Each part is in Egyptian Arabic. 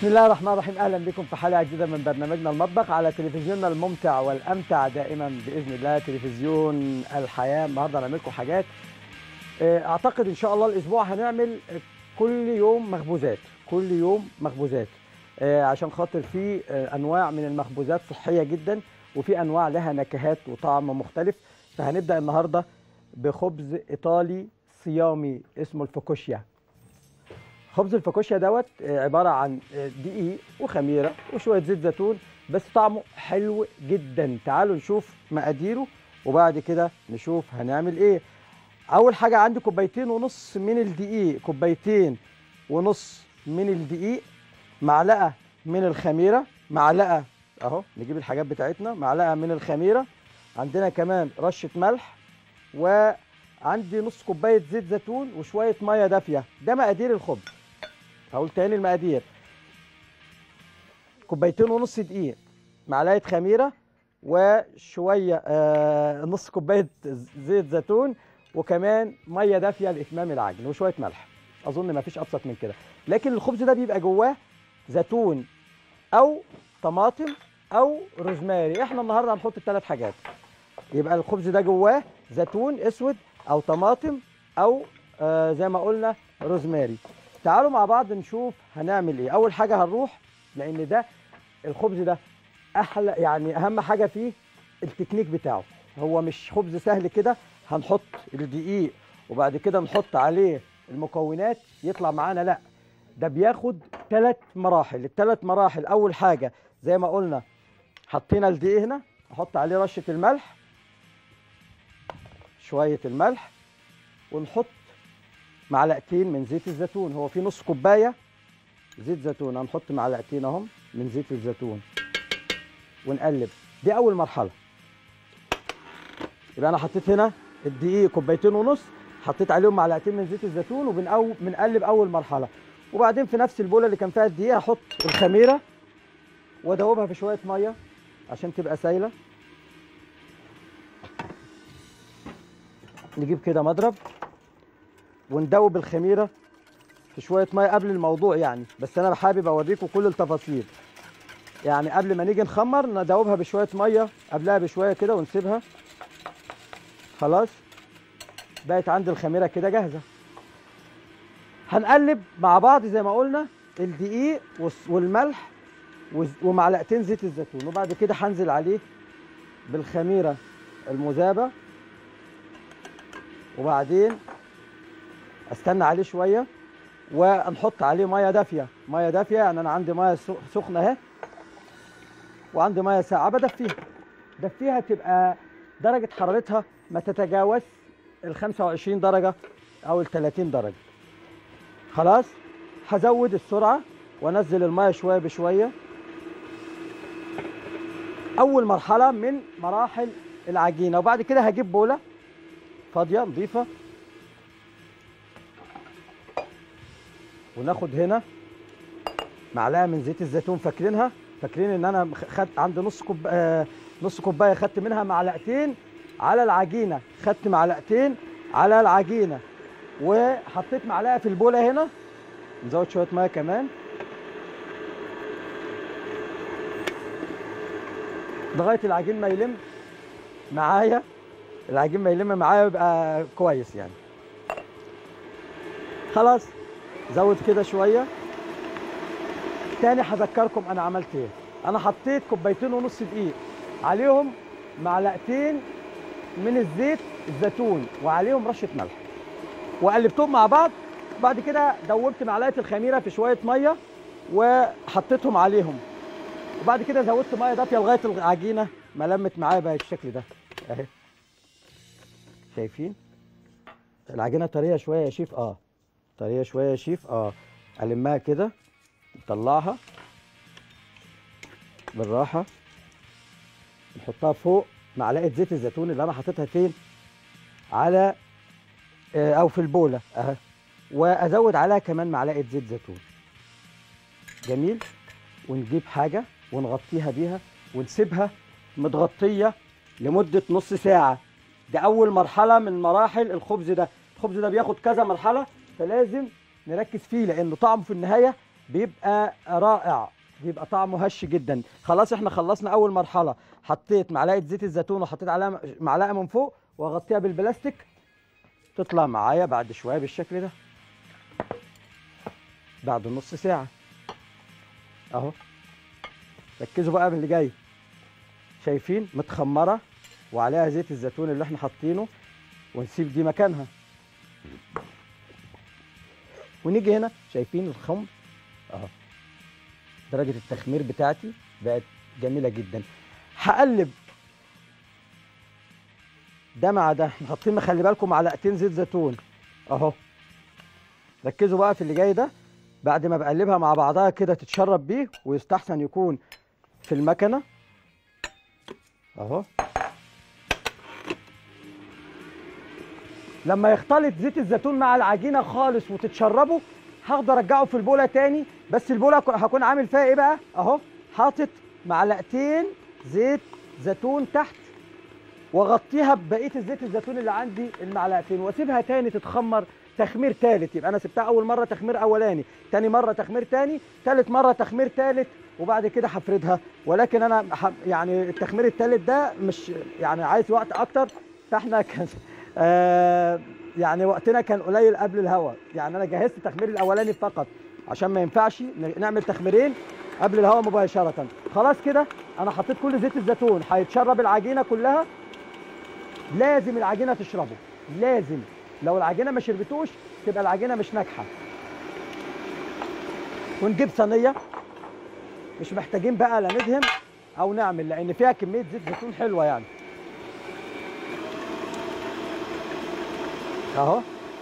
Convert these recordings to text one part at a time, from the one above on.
بسم الله الرحمن الرحيم اهلا بكم في حلقه جديده من برنامجنا المطبخ على تلفزيوننا الممتع والامتع دائما باذن الله تلفزيون الحياه النهارده هنعمل لكم حاجات آه، اعتقد ان شاء الله الاسبوع هنعمل كل يوم مخبوزات كل يوم مخبوزات آه، عشان خاطر في آه، انواع من المخبوزات صحيه جدا وفي انواع لها نكهات وطعم مختلف فهنبدا النهارده بخبز ايطالي صيامي اسمه الفوكوشيا خبز الفاكوشيا دوت آه، عباره عن آه، دقيق وخميره وشويه زيت زيتون بس طعمه حلو جدا تعالوا نشوف مقاديره وبعد كده نشوف هنعمل ايه اول حاجه عندي كوبايتين ونص من الدقيق كوبايتين ونص من الدقيق معلقه من الخميره معلقه اهو نجيب الحاجات بتاعتنا معلقه من الخميره عندنا كمان رشه ملح وعندي نص كوبايه زيت زيتون وشويه ميه دافيه ده مقادير الخبز هقول تاني المقادير كوبايتين ونص دقيق معلقه خميره وشويه آه نص كوبايه زيت زيتون وكمان ميه دافيه لاتمام العجن وشويه ملح اظن ما فيش ابسط من كده لكن الخبز ده بيبقى جواه زيتون او طماطم او روزماري احنا النهارده هنحط الثلاث حاجات يبقى الخبز ده جواه زيتون اسود او طماطم او آه زي ما قلنا روزماري تعالوا مع بعض نشوف هنعمل ايه اول حاجه هنروح لان ده الخبز ده احلى يعني اهم حاجه فيه التكنيك بتاعه هو مش خبز سهل كده هنحط الدقيق وبعد كده نحط عليه المكونات يطلع معانا لا ده بياخد ثلاث مراحل الثلاث مراحل اول حاجه زي ما قلنا حطينا الدقيق هنا احط عليه رشه الملح شويه الملح ونحط معلقتين من زيت الزيتون هو في نص كوبايه زيت زيتون هنحط معلقتين اهم من زيت الزيتون ونقلب دي اول مرحله يبقى انا حطيت هنا الدقيق كوبايتين ونص حطيت عليهم معلقتين من زيت الزيتون وبنقو بنقلب اول مرحله وبعدين في نفس البوله اللي كان فيها الدقيق هحط الخميره وادوبها في شويه ميه عشان تبقى سايله نجيب كده مضرب وندوب الخميره في شويه ميه قبل الموضوع يعني بس انا حابب اوريكم كل التفاصيل يعني قبل ما نيجي نخمر ندوبها بشويه ميه قبلها بشويه كده ونسيبها خلاص بقت عندي الخميره كده جاهزه هنقلب مع بعض زي ما قلنا الدقيق والس- والملح وز- ومعلقتين زيت الزيتون وبعد كده هنزل عليه بالخميره المذابه وبعدين استنى عليه شويه ونحط عليه ميه دافيه ميه دافيه يعني انا عندي ميه سخ- سخنه اهي وعندي ميه ساقعه بدفيها دفيها تبقى درجه حرارتها ما تتجاوز ال 25 درجه او ال 30 درجه خلاص هزود السرعه وانزل الميه شويه بشويه اول مرحله من مراحل العجينه وبعد كده هجيب بوله فاضيه نظيفه وناخد هنا معلقه من زيت الزيتون فاكرينها فاكرين ان انا خدت عندي نص كوب آه نص كوبايه خدت منها معلقتين على العجينه خدت معلقتين على العجينه وحطيت معلقه في البوله هنا نزود شويه ميه كمان لغايه العجين ما يلم معايا العجين ما يلم معايا يبقى كويس يعني خلاص زود كده شويه تاني هذكركم انا عملت ايه انا حطيت كوبايتين ونص دقيق عليهم معلقتين من الزيت الزيتون وعليهم رشه ملح وقلبتهم مع بعض بعد كده دوبت معلقه الخميره في شويه ميه وحطيتهم عليهم وبعد كده زودت ميه دافيه لغايه العجينه ما لمت معايا بقى الشكل ده اهي شايفين العجينه طريه شويه يا شيف اه طريه شويه يا شيف اه المها كده نطلعها بالراحه نحطها فوق معلقه زيت الزيتون اللي انا حاططها فين على آه، او في البوله اهي وازود عليها كمان معلقه زيت زيتون جميل ونجيب حاجه ونغطيها بيها ونسيبها متغطيه لمده نص ساعه ده اول مرحله من مراحل الخبز ده الخبز ده بياخد كذا مرحله فلازم نركز فيه لانه طعمه في النهايه بيبقى رائع بيبقى طعمه هش جدا خلاص احنا خلصنا اول مرحله حطيت معلقه زيت الزيتون وحطيت عليها معلقه من فوق واغطيها بالبلاستيك تطلع معايا بعد شويه بالشكل ده بعد نص ساعه اهو ركزوا بقى باللي جاي شايفين متخمره وعليها زيت الزيتون اللي احنا حاطينه ونسيب دي مكانها ونيجي هنا شايفين الخمر اهو درجه التخمير بتاعتي بقت جميله جدا هقلب ده مع ده احنا حاطين خلي بالكم معلقتين زيت زيتون اهو ركزوا بقى في اللي جاي ده بعد ما بقلبها مع بعضها كده تتشرب بيه ويستحسن يكون في المكنه اهو لما يختلط زيت الزيتون مع العجينه خالص وتتشربه هاخد ارجعه في البوله تاني بس البوله هكون عامل فيها ايه بقى اهو حاطط معلقتين زيت زيتون تحت واغطيها ببقيه الزيت الزيتون اللي عندي المعلقتين واسيبها تاني تتخمر تخمير تالت يبقى انا سبتها اول مره تخمير اولاني تاني مره تخمير تاني تالت مره تخمير تالت وبعد كده هفردها ولكن انا يعني التخمير التالت ده مش يعني عايز وقت اكتر فاحنا كان آه يعني وقتنا كان قليل قبل الهوا يعني انا جهزت التخمير الاولاني فقط عشان ما ينفعش نعمل تخميرين قبل الهوا مباشره خلاص كده انا حطيت كل زيت الزيتون هيتشرب العجينه كلها لازم العجينه تشربه لازم لو العجينه ما شربتوش تبقى العجينه مش ناجحه ونجيب صينيه مش محتاجين بقى لا ندهن او نعمل لان فيها كميه زيت زيتون حلوه يعني اهو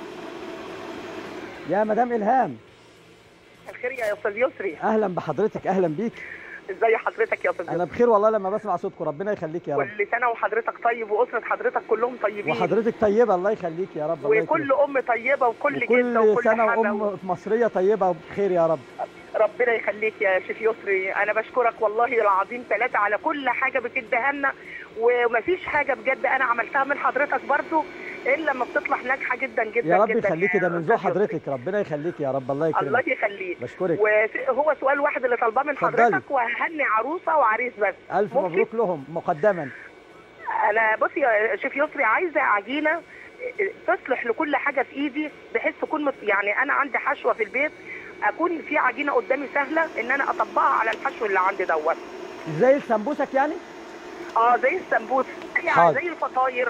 يا مدام الهام الخير يا استاذ يسري اهلا بحضرتك اهلا بيك ازي حضرتك يا استاذ انا بخير والله لما بسمع صوتكم ربنا يخليك يا رب كل سنه وحضرتك طيب واسره حضرتك كلهم طيبين وحضرتك طيبه الله يخليك يا رب الله وكل ام طيبه وكل جده وكل وكل سنه حاجه وام مصريه طيبه وبخير يا رب ربنا يخليك يا شيف يسري انا بشكرك والله العظيم ثلاثه على كل حاجه بتديها لنا ومفيش حاجه بجد انا عملتها من حضرتك برضو الا لما بتطلع ناجحه جدا جدا يا رب جدا يخليكي ده من ذوق أستاذ يسري. حضرتك ربنا يخليك يا رب الله يكرمك الله يخليك بشكرك وهو سؤال واحد اللي طالباه من اتفضلي. حضرتك وههني عروسه وعريس بس الف ممكن؟ مبروك لهم مقدما انا بصي يا شيف يسري عايزه عجينه تصلح لكل حاجه في ايدي بحيث تكون مت... يعني انا عندي حشوه في البيت اكون في عجينه قدامي سهله ان انا اطبقها على الحشو اللي عندي دوت زي السمبوسك يعني اه زي السمبوس زي حاضر. زي الفطاير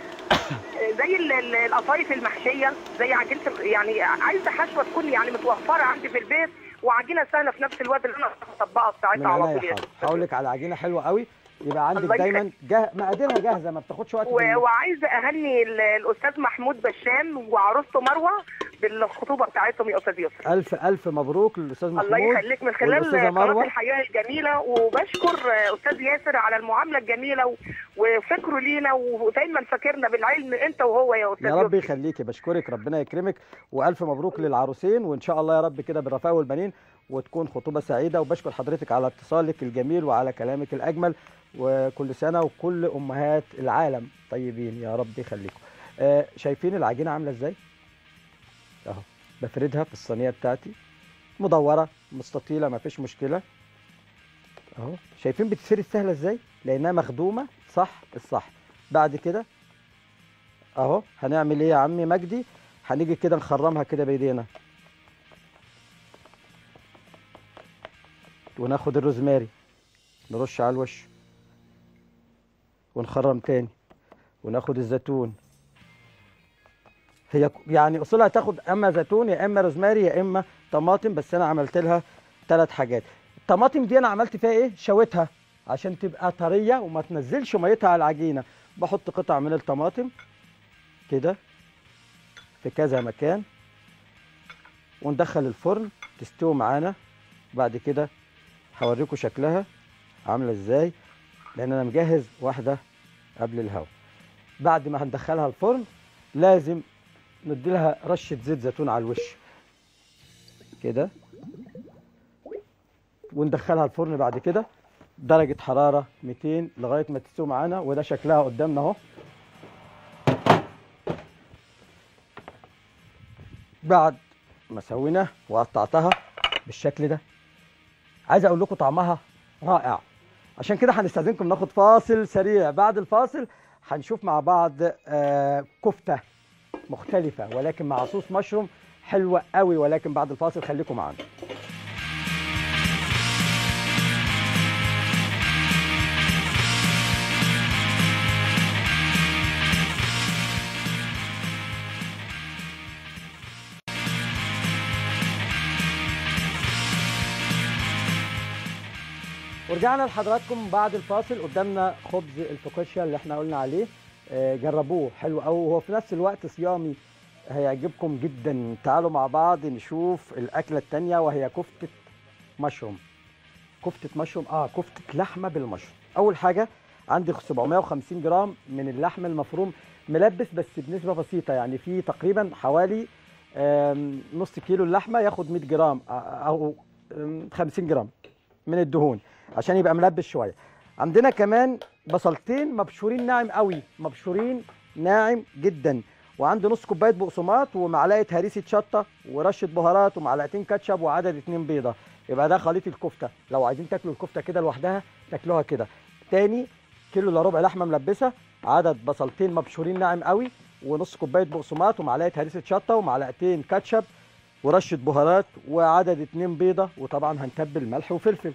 زي ال- ال- القطايف المحشيه زي عجينه ال- يعني عايزه حشوه تكون يعني متوفره عندي في البيت وعجينه سهله في نفس الوقت اللي انا اطبقها من بتاعتها على عينيا طول يا حاضر شيف. هقول لك على عجينه حلوه قوي يبقى عندك الله دايما جه... مقاديرها جاهزه ما بتاخدش وقت و- منك. وعايزه اهني ال- الاستاذ محمود بشام وعروسته مروه بالخطوبه بتاعتهم يا استاذ يوسف الف الف مبروك للاستاذ محمود الله يخليك من خلال والأستاذة قناه مروة. الحياه الجميله وبشكر آه، استاذ ياسر على المعامله الجميله و- وفكره لينا ودايما فاكرنا بالعلم انت وهو يا استاذ يا رب يوسف يخليكي بشكرك ربنا يكرمك والف مبروك للعروسين وان شاء الله يا رب كده بالرفاء والبنين وتكون خطوبه سعيده وبشكر حضرتك على اتصالك الجميل وعلى كلامك الاجمل وكل سنه وكل امهات العالم طيبين يا رب يخليكم آه شايفين العجينه عامله ازاي اهو بفردها في الصينيه بتاعتي مدوره مستطيله ما فيش مشكله اهو شايفين بتتفرد سهله ازاي لانها مخدومه صح الصح بعد كده اهو هنعمل ايه يا عمي مجدي هنيجي كده نخرمها كده بايدينا وناخد الروزماري نرش على الوش ونخرم تاني وناخد الزيتون هي ك- يعني اصولها تاخد اما زيتون يا اما روزماري يا اما طماطم بس انا عملت لها ثلاث حاجات الطماطم دي انا عملت فيها ايه شويتها عشان تبقى طريه وما تنزلش ميتها على العجينه بحط قطع من الطماطم كده في كذا مكان وندخل الفرن تستوي معانا بعد كده هوريكم شكلها عامله ازاي لان انا مجهز واحده قبل الهوا بعد ما هندخلها الفرن لازم ندي لها رشه زيت زيتون على الوش كده وندخلها الفرن بعد كده درجه حراره 200 لغايه ما تستوي معانا وده شكلها قدامنا اهو بعد ما سوينا وقطعتها بالشكل ده عايز اقول لكم طعمها رائع عشان كده هنستاذنكم ناخد فاصل سريع بعد الفاصل هنشوف مع بعض آه، كفته مختلفه ولكن مع صوص مشروم حلوه قوي ولكن بعد الفاصل خليكم معانا ورجعنا لحضراتكم بعد الفاصل قدامنا خبز الفوكاشيا اللي احنا قلنا عليه آه، جربوه حلو قوي وهو في نفس الوقت صيامي هيعجبكم جدا تعالوا مع بعض نشوف الاكله التانية وهي كفته مشروم كفته مشروم اه كفته لحمه بالمشروم اول حاجه عندي 750 جرام من اللحم المفروم ملبس بس بنسبه بسيطه يعني في تقريبا حوالي آم، نص كيلو اللحمه ياخد 100 جرام آه، او آم، 50 جرام من الدهون عشان يبقى ملبس شويه عندنا كمان بصلتين مبشورين ناعم قوي مبشورين ناعم جدا وعندي نص كوبايه بقسماط ومعلقه هريسه شطه ورشه بهارات ومعلقتين كاتشب وعدد اتنين بيضه يبقى ده خليط الكفته لو عايزين تاكلوا الكفته كده لوحدها تاكلوها كده تاني كيلو الا ربع لحمه ملبسه عدد بصلتين مبشورين ناعم قوي ونص كوبايه بقسماط ومعلقه هريسه شطه ومعلقتين كاتشب ورشه بهارات وعدد اتنين بيضه وطبعا هنتبل ملح وفلفل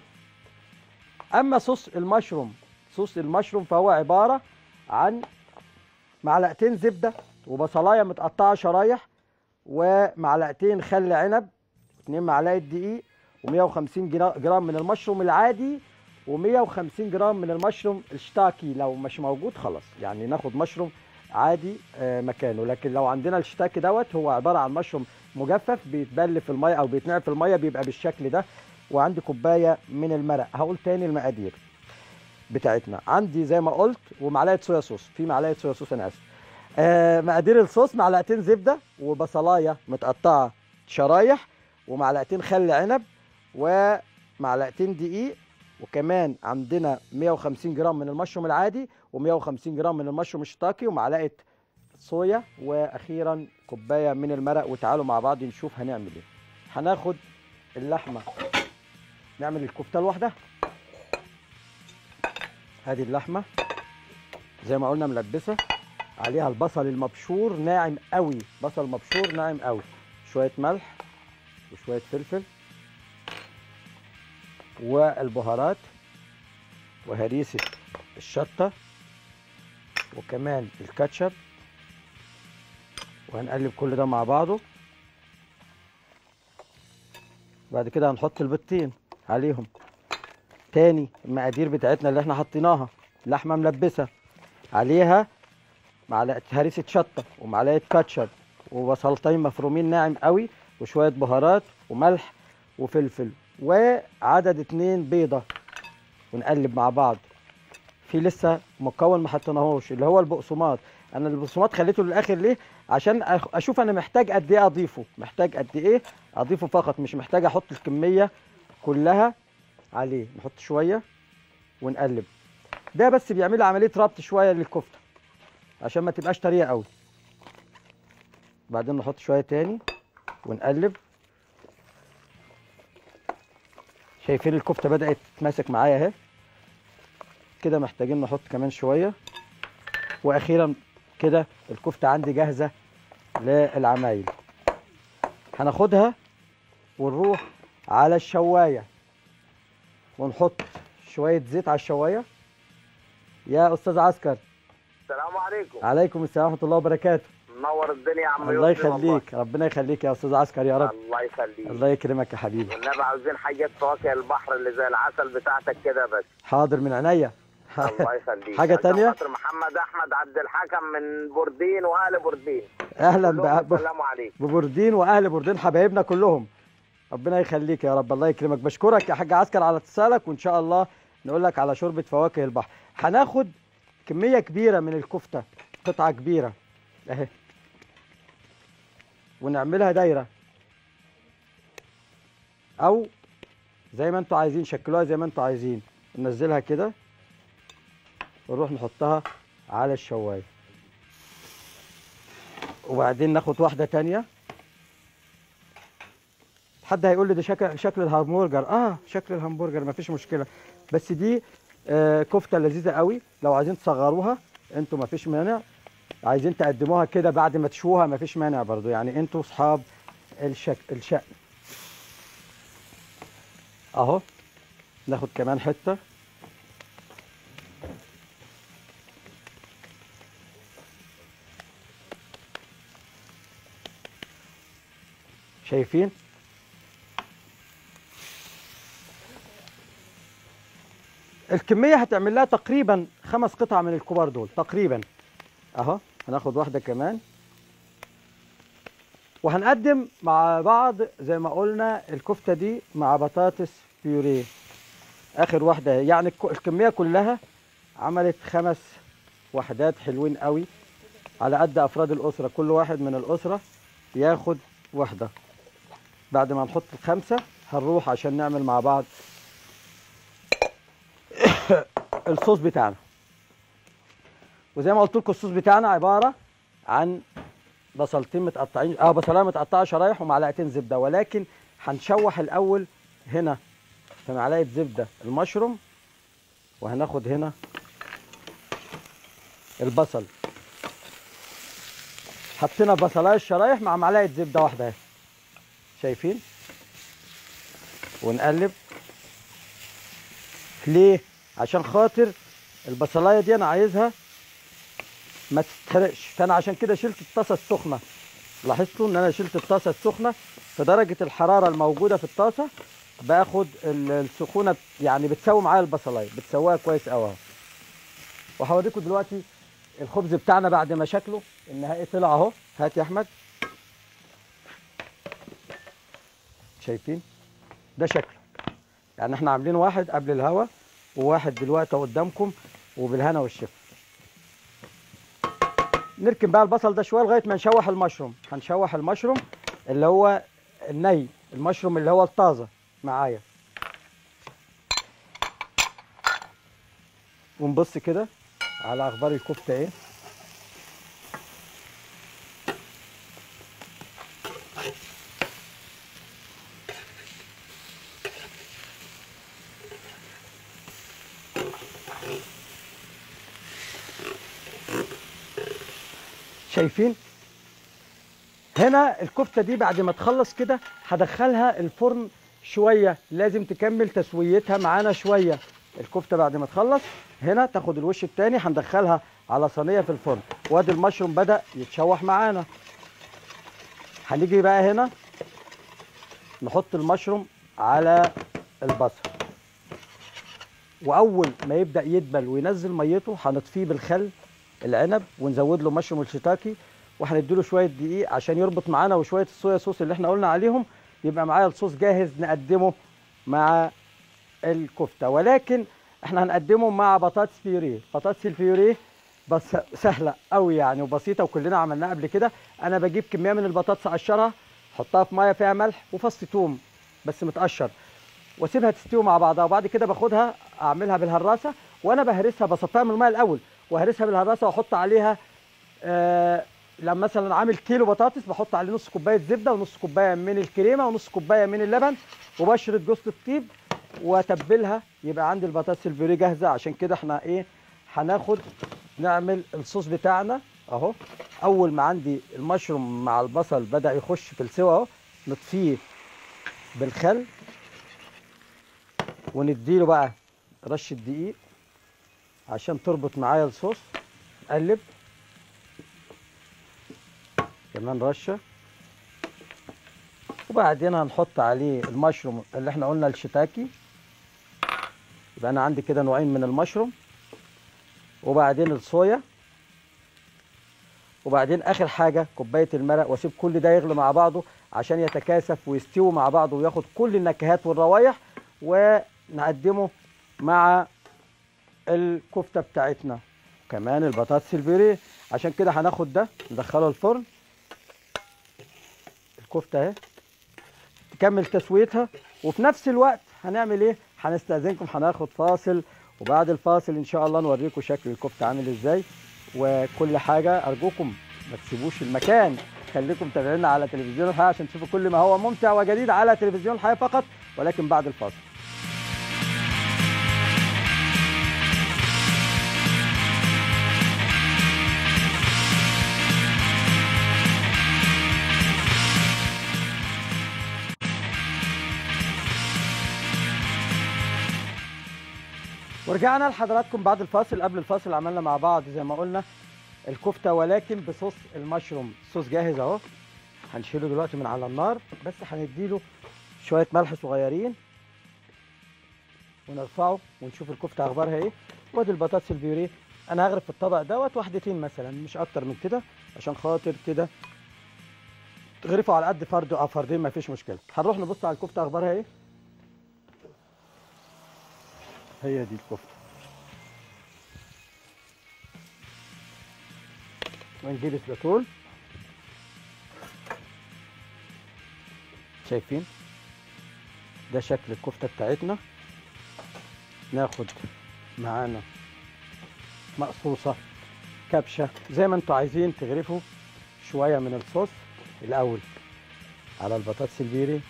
اما صوص المشروم صوص المشروم فهو عباره عن معلقتين زبده وبصلايه متقطعه شرايح ومعلقتين خل عنب 2 معلقه دقيق و150 جرام من المشروم العادي و150 جرام من المشروم الشتاكي لو مش موجود خلاص يعني ناخد مشروم عادي آه، مكانه لكن لو عندنا الشتاكي دوت هو عباره عن مشروم مجفف بيتبل في الميه او بيتنقع في الميه بيبقى بالشكل ده وعندي كوبايه من المرق هقول تاني المقادير بتاعتنا عندي زي ما قلت ومعلقه صويا صوص في معلقه صويا صوص انا اسف آه مقادير الصوص معلقتين زبده وبصلايه متقطعه شرايح ومعلقتين خل عنب ومعلقتين دقيق وكمان عندنا 150 جرام من المشروم العادي و150 جرام من المشروم الشطاكي ومعلقه صويا واخيرا كوبايه من المرق وتعالوا مع بعض نشوف هنعمل ايه هناخد اللحمه نعمل الكفته لوحدها ادي اللحمه زي ما قلنا ملبسه عليها البصل المبشور ناعم قوي بصل مبشور ناعم قوي شويه ملح وشويه فلفل والبهارات وهريسه الشطه وكمان الكاتشب وهنقلب كل ده مع بعضه بعد كده هنحط البيضتين عليهم تاني المقادير بتاعتنا اللي احنا حطيناها لحمه ملبسه عليها معلقه هريسه شطه ومعلقه كاتشب وبصلتين مفرومين ناعم قوي وشويه بهارات وملح وفلفل وعدد اتنين بيضه ونقلب مع بعض في لسه مكون ما حطيناهوش اللي هو البقسماط انا البقسماط خليته للاخر ليه عشان أخ- اشوف انا محتاج قد ايه اضيفه محتاج قد ايه اضيفه فقط مش محتاج احط الكميه كلها عليه نحط شويه ونقلب ده بس بيعمل لي عمليه ربط شويه للكفته عشان ما تبقاش طريه قوي بعدين نحط شويه تاني ونقلب شايفين الكفته بدات تتماسك معايا اهي كده محتاجين نحط كمان شويه واخيرا كده الكفته عندي جاهزه للعمايل هناخدها ونروح على الشوايه ونحط شويه زيت على الشوايه يا استاذ عسكر السلام عليكم عليكم السلام ورحمه الله وبركاته منور الدنيا يا عم الله يوسف والله. يخليك ربنا يخليك يا استاذ عسكر يا رب الله يخليك الله يكرمك يا حبيبي والنبي عاوزين حاجات فواكه البحر اللي زي العسل بتاعتك كده بس حاضر من عينيا الله يخليك حاجة عشان تانية؟ خاطر محمد احمد عبد الحكم من بوردين واهل بوردين اهلا كلهم بقى بيسلموا عليك ببوردين واهل بوردين حبايبنا كلهم ربنا يخليك يا رب الله يكرمك بشكرك يا حاج عسكر على اتصالك وان شاء الله نقول لك على شوربه فواكه البحر هناخد كميه كبيره من الكفته قطعه كبيره اهي ونعملها دايره او زي ما انتوا عايزين شكلوها زي ما انتوا عايزين ننزلها كده ونروح نحطها على الشوايه وبعدين ناخد واحده تانية حد هيقول لي ده شكل شكل الهمبرجر اه شكل الهمبرجر مفيش مشكله بس دي آه كفته لذيذه قوي لو عايزين تصغروها انتوا مفيش مانع عايزين تقدموها كده بعد ما تشوها مفيش مانع برضو يعني انتوا اصحاب الشك الشأن اهو ناخد كمان حته شايفين الكميه هتعمل لها تقريبا خمس قطع من الكبار دول تقريبا اهو هناخد واحده كمان وهنقدم مع بعض زي ما قلنا الكفته دي مع بطاطس بيوريه اخر واحده اهي. يعني الك- الكميه كلها عملت خمس وحدات حلوين قوي على قد افراد الاسره كل واحد من الاسره ياخد واحده بعد ما نحط الخمسه هنروح عشان نعمل مع بعض الصوص بتاعنا وزي ما قلت لكم الصوص بتاعنا عباره عن بصلتين متقطعين اه بصلايه متقطعه شرايح ومعلقتين زبده ولكن هنشوح الاول هنا في معلقه زبده المشروم وهناخد هنا البصل حطينا بصلايه الشرايح مع معلقه زبده واحده اهي شايفين ونقلب ليه عشان خاطر البصلايه دي انا عايزها ما تتحرقش فانا عشان كده شلت الطاسه السخنه لاحظتوا ان انا شلت الطاسه السخنه فدرجه الحراره الموجوده في الطاسه باخد ال- السخونه يعني بتسوي معايا البصلايه بتسويها كويس قوي اهو وهوريكم دلوقتي الخبز بتاعنا بعد ما شكله النهائي طلع اهو هات يا احمد شايفين ده شكله يعني احنا عاملين واحد قبل الهوا وواحد دلوقتي قدامكم وبالهنا والشفا نركن بقى البصل ده شويه لغايه ما نشوح المشروم هنشوح المشروم اللي هو الني المشروم اللي هو الطازه معايا ونبص كده على اخبار الكفته ايه شايفين هنا الكفته دي بعد ما تخلص كده هدخلها الفرن شويه لازم تكمل تسويتها معانا شويه الكفته بعد ما تخلص هنا تاخد الوش التاني هندخلها على صينيه في الفرن وادي المشروم بدا يتشوح معانا هنيجي بقى هنا نحط المشروم على البصل واول ما يبدا يدبل وينزل ميته هنطفيه بالخل العنب ونزود له مشروم الشيتاكي وهنديله شويه دقيق عشان يربط معانا وشويه الصويا صوص اللي احنا قلنا عليهم يبقى معايا الصوص جاهز نقدمه مع الكفته ولكن احنا هنقدمه مع بطاطس بيوريه بطاطس البيوريه بس سهله قوي يعني وبسيطه وكلنا عملناها قبل كده انا بجيب كميه من البطاطس اقشرها احطها في ميه فيها ملح وفص توم بس متقشر واسيبها تستوي مع بعضها وبعد كده باخدها اعملها بالهراسه وانا بهرسها بصفيها من الميه الاول وهرسها بالهراسه واحط عليها آه لما مثلا عامل كيلو بطاطس بحط عليه نص كوبايه زبده ونص كوبايه من الكريمه ونص كوبايه من اللبن وبشرة جوز الطيب واتبلها يبقى عندي البطاطس البيوريه جاهزه عشان كده احنا ايه هناخد نعمل الصوص بتاعنا اهو اول ما عندي المشروم مع البصل بدا يخش في السوا اهو نطفيه بالخل ونديله بقى رشه دقيق عشان تربط معايا الصوص نقلب كمان رشه وبعدين هنحط عليه المشروم اللي احنا قلنا الشتاكي يبقى انا عندي كده نوعين من المشروم وبعدين الصويا وبعدين اخر حاجه كوبايه المرق واسيب كل ده يغلي مع بعضه عشان يتكاثف ويستوي مع بعضه وياخد كل النكهات والروايح ونقدمه مع الكفته بتاعتنا كمان البطاطس البيوريه عشان كده هناخد ده ندخله الفرن الكفته اهي تكمل تسويتها وفي نفس الوقت هنعمل ايه هنستاذنكم هناخد فاصل وبعد الفاصل ان شاء الله نوريكم شكل الكفته عامل ازاي وكل حاجه ارجوكم ما تسيبوش المكان خليكم متابعينا على تلفزيون الحياه عشان تشوفوا كل ما هو ممتع وجديد على تلفزيون الحياه فقط ولكن بعد الفاصل ورجعنا لحضراتكم بعد الفاصل قبل الفاصل عملنا مع بعض زي ما قلنا الكفته ولكن بصوص المشروم الصوص جاهز اهو هنشيله دلوقتي من على النار بس هنديله شويه ملح صغيرين ونرفعه ونشوف الكفته اخبارها ايه وادي البطاطس البيوريه انا هغرف في الطبق دوت واحدتين مثلا مش اكتر من كده عشان خاطر كده تغرفوا على قد فرد او فردين مفيش مشكله هنروح نبص على الكفته اخبارها ايه هي دي الكفته ونجيب سباتول شايفين ده شكل الكفته بتاعتنا ناخد معانا مقصوصه كبشه زي ما انتوا عايزين تغرفوا شويه من الصوص الاول على البطاطس البيري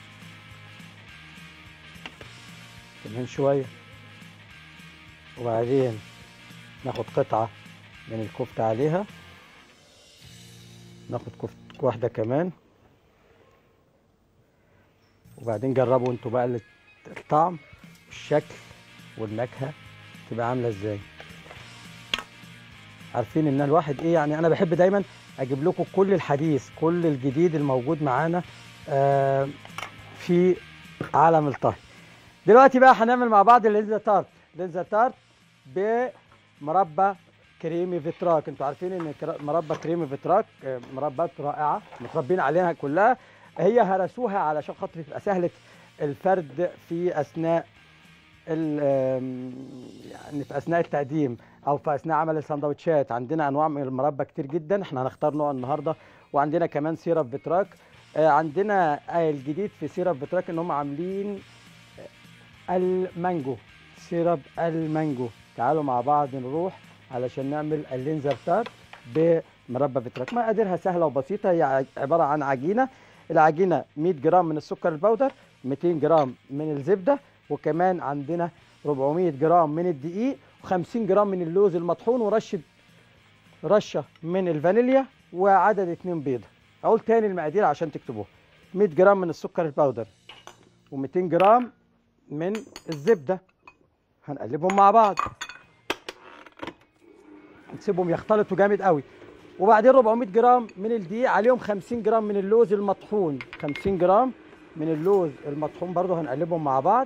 كمان شويه وبعدين ناخد قطعه من الكفته عليها ناخد كفته واحده كمان وبعدين جربوا انتوا بقى الطعم والشكل والنكهه تبقى عامله ازاي عارفين ان الواحد ايه يعني انا بحب دايما اجيب لكم كل الحديث كل الجديد الموجود معانا آه في عالم الطهي دلوقتي بقى هنعمل مع بعض اللينزا تارت لينزا تارت بمربى كريمي فيتراك انتوا عارفين ان كرا- مربى كريمي فيتراك آه، مربات رائعه متربين عليها كلها هي هرسوها علشان خاطر تبقى سهله الفرد في اثناء ال- آم، يعني في اثناء التقديم او في اثناء عمل السندوتشات عندنا انواع من المربى كتير جدا احنا هنختار نوع النهارده وعندنا كمان سيرب بتراك آه، عندنا آه، الجديد في سيرب بتراك ان هم عاملين آه، المانجو سيرب المانجو تعالوا مع بعض نروح علشان نعمل اللينزر تارت بمربى بتراك مقاديرها سهله وبسيطه هي ع- عباره عن عجينه العجينه 100 جرام من السكر البودر 200 جرام من الزبده وكمان عندنا 400 جرام من الدقيق و50 جرام من اللوز المطحون ورشه رشه من الفانيليا وعدد اتنين بيضه اقول تاني المقادير عشان تكتبوها 100 جرام من السكر البودر و200 جرام من الزبده هنقلبهم مع بعض نسيبهم يختلطوا جامد قوي وبعدين 400 جرام من الدقيق عليهم 50 جرام من اللوز المطحون 50 جرام من اللوز المطحون برضو هنقلبهم مع بعض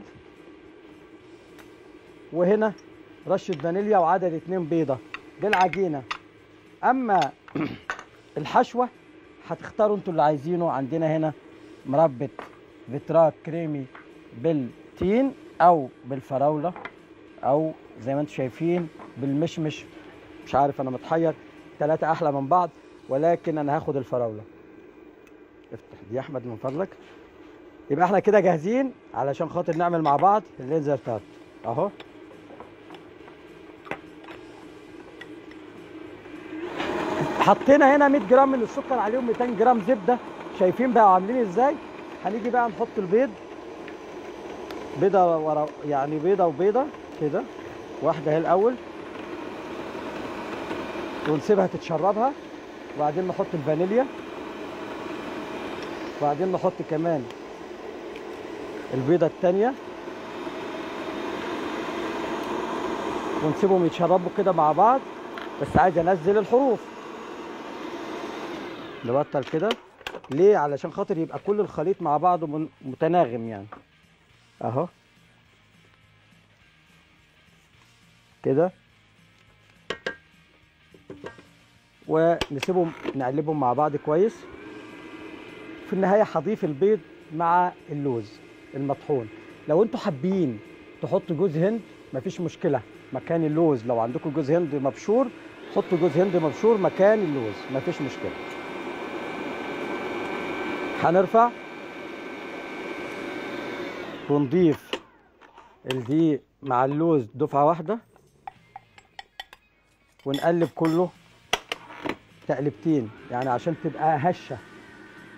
وهنا رشة فانيليا وعدد اتنين بيضة دي العجينة أما الحشوة هتختاروا انتوا اللي عايزينه عندنا هنا مربى فيتراك كريمي بالتين أو بالفراولة أو زي ما انتوا شايفين بالمشمش مش عارف أنا متحير ثلاثة أحلى من بعض ولكن أنا هاخد الفراولة افتح دي يا أحمد من فضلك يبقى احنا كده جاهزين علشان خاطر نعمل مع بعض اللينزر تارت اهو حطينا هنا 100 جرام من السكر عليهم 200 جرام زبده شايفين بقى عاملين ازاي هنيجي بقى نحط البيض بيضه ورا يعني بيضه وبيضه كده واحده اهي الاول ونسيبها تتشربها وبعدين نحط الفانيليا وبعدين نحط كمان البيضه الثانيه ونسيبهم يتشربوا كده مع بعض بس عايز انزل الحروف نبطل كده ليه علشان خاطر يبقى كل الخليط مع بعضه من- متناغم يعني اهو كده ونسيبهم نقلبهم مع بعض كويس في النهايه هضيف البيض مع اللوز المطحون لو انتوا حابين تحطوا جوز هند مفيش مشكله مكان اللوز لو عندكم جوز هند مبشور حطوا جوز هند مبشور مكان اللوز مفيش مشكله هنرفع ونضيف الدقيق مع اللوز دفعه واحده ونقلب كله تقلبتين يعني عشان تبقى هشه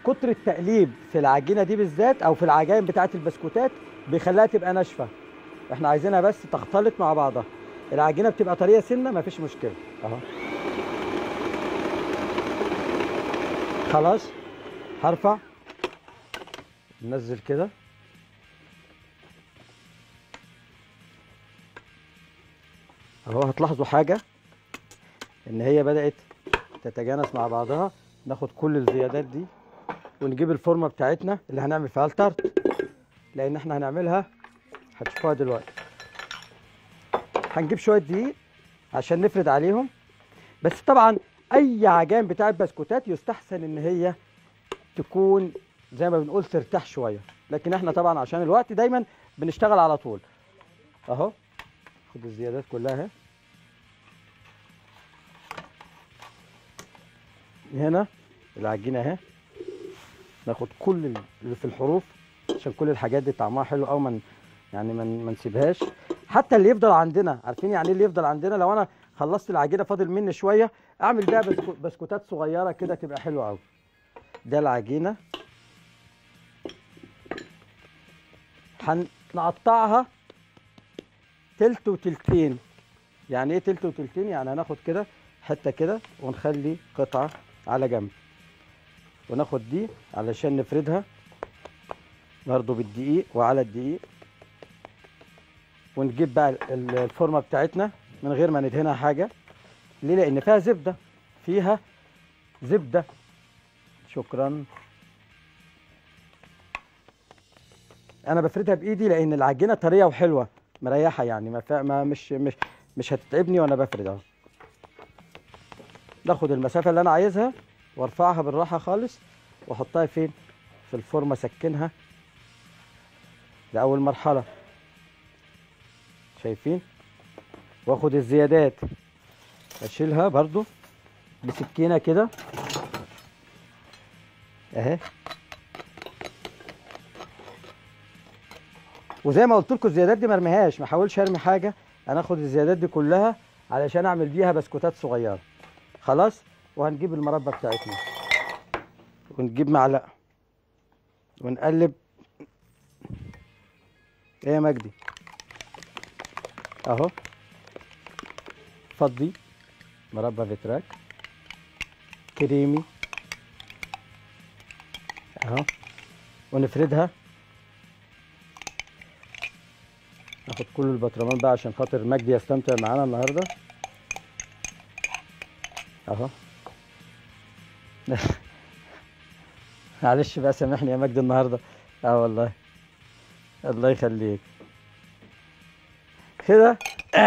كتر التقليب في العجينه دي بالذات او في العجائن بتاعه البسكوتات بيخليها تبقى ناشفه احنا عايزينها بس تختلط مع بعضها العجينه بتبقى طريه سنه مفيش مشكله اهو خلاص هرفع ننزل كده اهو هتلاحظوا حاجه ان هي بدات تتجانس مع بعضها ناخد كل الزيادات دي ونجيب الفورمه بتاعتنا اللي هنعمل فيها التارت لان احنا هنعملها هتشوفوها دلوقتي هنجيب شويه دقيق عشان نفرد عليهم بس طبعا اي عجان بتاعت بسكوتات يستحسن ان هي تكون زي ما بنقول ترتاح شويه لكن احنا طبعا عشان الوقت دايما بنشتغل على طول اهو خد الزيادات كلها اهي هنا العجينه اهي ناخد كل اللي في الحروف عشان كل الحاجات دي طعمها حلو قوي من يعني ما ما نسيبهاش حتى اللي يفضل عندنا عارفين يعني ايه اللي يفضل عندنا لو انا خلصت العجينه فاضل مني شويه اعمل بيها بسكو بسكوتات صغيره كده تبقى حلوه قوي ده العجينه هنقطعها تلت وتلتين يعني ايه تلت وتلتين يعني هناخد كده حته كده ونخلي قطعه على جنب وناخد دي علشان نفردها برضو بالدقيق وعلى الدقيق ونجيب بقى ال- ال- الفورمه بتاعتنا من غير ما ندهنها حاجه ليه لان فيها زبده فيها زبده شكرا انا بفردها بايدي لان العجينه طريه وحلوه مريحه يعني ما, فيها- ما مش مش مش هتتعبني وانا بفرد اهو باخد المسافه اللي انا عايزها وارفعها بالراحه خالص واحطها فين في الفورمه اسكنها ده اول مرحله شايفين واخد الزيادات اشيلها برضو بسكينه كده اهي وزي ما قلت لكم الزيادات دي ما ارميهاش ما احاولش ارمي حاجه انا اخد الزيادات دي كلها علشان اعمل بيها بسكوتات صغيره خلاص وهنجيب المربى بتاعتنا ونجيب معلقه ونقلب ايه يا مجدي اهو فضي مربى فيتراك كريمي اهو ونفردها ناخد كل البطرمان بقى عشان خاطر مجدي يستمتع معانا النهارده اهو معلش بقى سامحني يا مجدي النهارده اه والله الله يخليك كده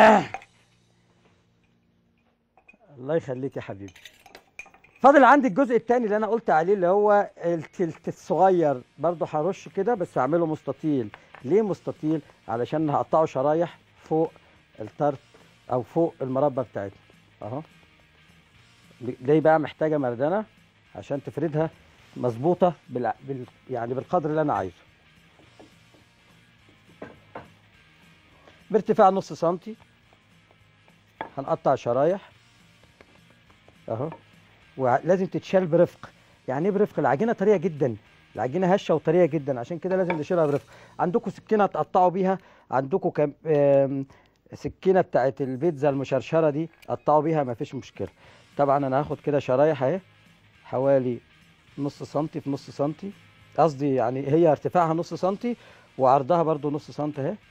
الله يخليك يا حبيبي فاضل عندي الجزء الثاني اللي انا قلت عليه اللي هو التلت الصغير برضه هرش كده بس هعمله مستطيل ليه مستطيل علشان هقطعه شرايح فوق التارت او فوق المربى بتاعتنا اهو دي بقى محتاجه مردنه عشان تفردها مظبوطه بال... بال... يعني بالقدر اللي انا عايزه بارتفاع نص سنتي هنقطع شرايح اهو ولازم تتشال برفق يعني ايه برفق العجينه طريه جدا العجينه هشه وطريه جدا عشان كده لازم نشيلها برفق عندكم سكينه تقطعوا بيها عندكم كم آم، سكينه بتاعت البيتزا المشرشره دي قطعوا بيها مفيش مشكله طبعا انا هاخد كده شرايح اهي حوالي نص سنتي في نص سنتي قصدي يعني هي ارتفاعها نص سنتي وعرضها برضو نص سنتي اهي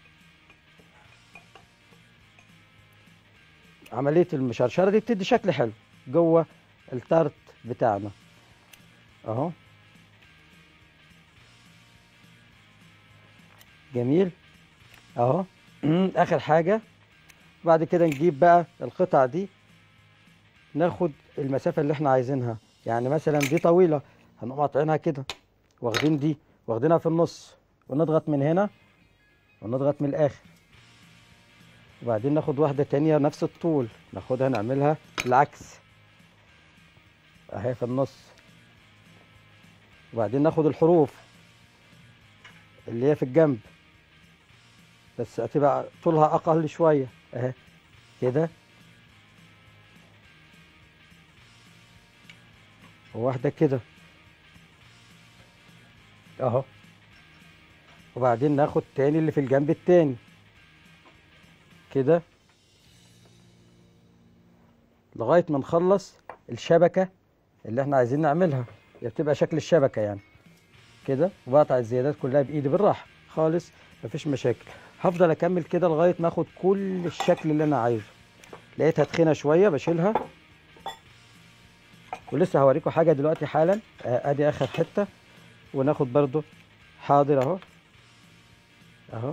عمليه المشرشره دي بتدي شكل حلو جوه التارت بتاعنا اهو جميل اهو اخر حاجه بعد كده نجيب بقى القطع دي ناخد المسافه اللي احنا عايزينها يعني مثلا دي طويله هنقوم قاطعينها كده واخدين دي واخدينها في النص ونضغط من هنا ونضغط من الاخر وبعدين ناخد واحده تانية نفس الطول ناخدها نعملها العكس اهي في النص وبعدين ناخد الحروف اللي هي في الجنب بس هتبقى طولها اقل شويه اهي كده وواحده كده اهو وبعدين ناخد تاني اللي في الجنب التاني كده لغايه ما نخلص الشبكه اللي احنا عايزين نعملها هي بتبقى شكل الشبكه يعني كده وبقطع الزيادات كلها بايدي بالراحه خالص مفيش مشاكل هفضل اكمل كده لغايه ما اخد كل الشكل اللي انا عايزه لقيتها تخينه شويه بشيلها ولسه هوريكم حاجه دلوقتي حالا آه، ادي اخر حته وناخد برضو حاضر اهو اهو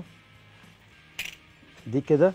دي كده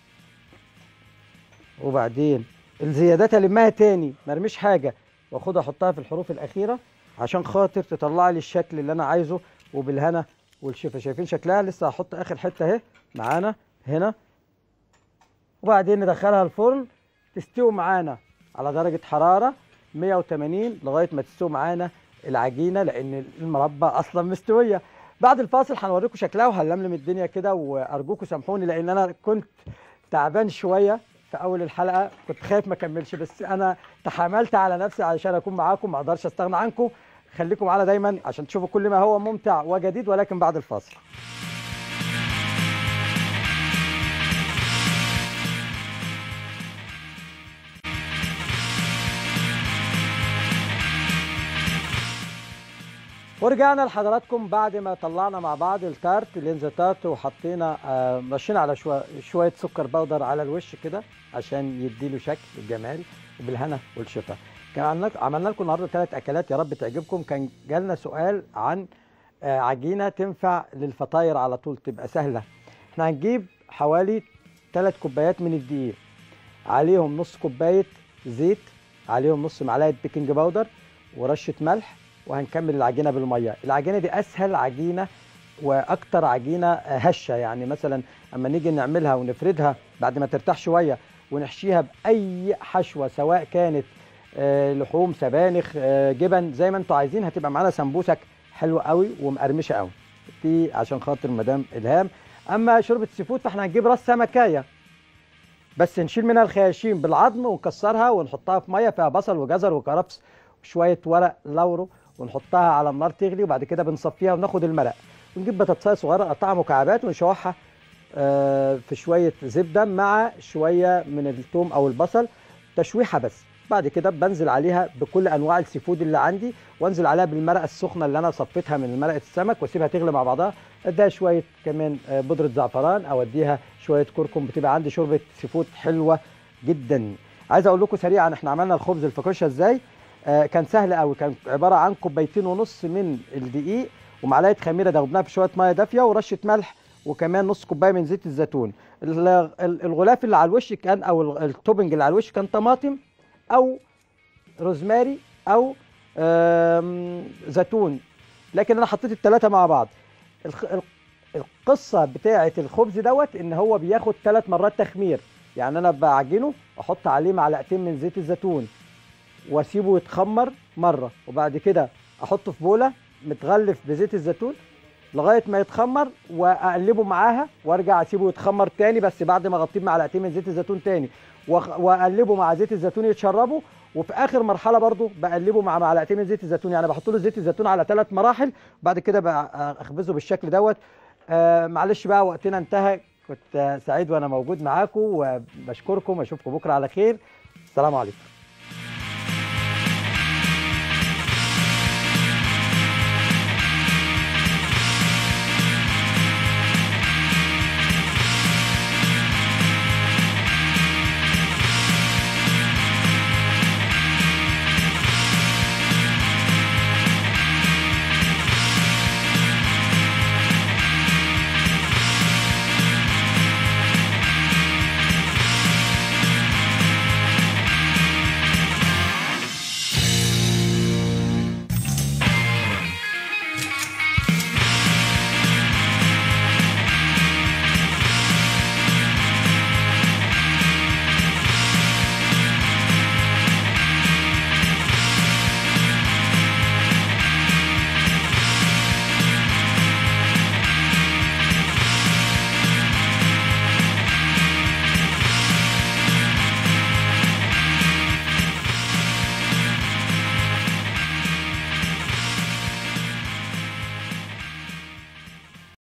وبعدين الزيادات المها تاني مرميش حاجه واخدها احطها في الحروف الاخيره عشان خاطر تطلع لي الشكل اللي انا عايزه وبالهنا والشفا شايفين شكلها لسه هحط اخر حته اهي معانا هنا وبعدين ندخلها الفرن تستوي معانا على درجه حراره 180 لغايه ما تستوي معانا العجينه لان المربى اصلا مستويه بعد الفاصل هنوريكم شكلها وهنلملم الدنيا كده وارجوكم سامحوني لان انا كنت تعبان شويه في اول الحلقه كنت خايف ما اكملش بس انا تحاملت على نفسي علشان اكون معاكم ما اقدرش استغنى عنكم خليكم معانا دايما عشان تشوفوا كل ما هو ممتع وجديد ولكن بعد الفاصل ورجعنا لحضراتكم بعد ما طلعنا مع بعض التارت اللينز تارت وحطينا آه، مشينا على شوية, شويه سكر بودر على الوش كده عشان يديله شكل جمالي وبالهنا والشفا كان عملنا عملنا لكم النهارده ثلاث اكلات يا رب تعجبكم كان جالنا سؤال عن آه، عجينه تنفع للفطاير على طول تبقى سهله احنا هنجيب حوالي ثلاث كوبايات من الدقيق عليهم نص كوبايه زيت عليهم نص معلقه بيكنج باودر ورشه ملح وهنكمل العجينه بالميه العجينه دي اسهل عجينه واكتر عجينه هشه يعني مثلا اما نيجي نعملها ونفردها بعد ما ترتاح شويه ونحشيها باي حشوه سواء كانت آه، لحوم سبانخ آه، جبن زي ما انتوا عايزين هتبقى معانا سمبوسك حلوه قوي ومقرمشه قوي دي عشان خاطر مدام الهام اما شوربه السي فود فاحنا هنجيب راس سمكايه بس نشيل منها الخياشيم بالعظم ونكسرها ونحطها في ميه فيها بصل وجزر وكرفس وشويه ورق لورو ونحطها على النار تغلي وبعد كده بنصفيها وناخد المرق ونجيب بطاطسايه صغيره نقطعها مكعبات ونشوحها آه، في شويه زبده مع شويه من الثوم او البصل تشويحه بس بعد كده بنزل عليها بكل انواع السي فود اللي عندي وانزل عليها بالمرقه السخنه اللي انا صفيتها من مرقه السمك واسيبها تغلي مع بعضها اديها شويه كمان آه، بودره زعفران او اديها شويه كركم بتبقى عندي شوربه سي فود حلوه جدا عايز اقول لكم سريعا احنا عملنا الخبز الفاكوشا ازاي آه، كان سهل قوي كان عباره عن كوبايتين ونص من الدقيق ومعلقه خميره دوبناها في شويه ميه دافيه ورشه ملح وكمان نص كوبايه من زيت الزيتون ال- ال- الغلاف اللي على الوش كان او ال- التوبنج اللي على الوش كان طماطم او روزماري او آم، زيتون لكن انا حطيت الثلاثه مع بعض الخ- ال- القصه بتاعه الخبز دوت ان هو بياخد ثلاث مرات تخمير يعني انا بعجنه احط عليه معلقتين من زيت الزيتون واسيبه يتخمر مره وبعد كده احطه في بوله متغلف بزيت الزيتون لغايه ما يتخمر واقلبه معاها وارجع اسيبه يتخمر تاني بس بعد ما اغطيه بمعلقتين من زيت الزيتون تاني وأخ- واقلبه مع زيت الزيتون يتشربه وفي اخر مرحله برضو بقلبه مع معلقتين من زيت الزيتون يعني بحط له زيت الزيتون على ثلاث مراحل بعد كده بقى اخبزه بالشكل دوت آه معلش بقى وقتنا انتهى كنت آه، سعيد وانا موجود معاكم وبشكركم اشوفكم بكره على خير السلام عليكم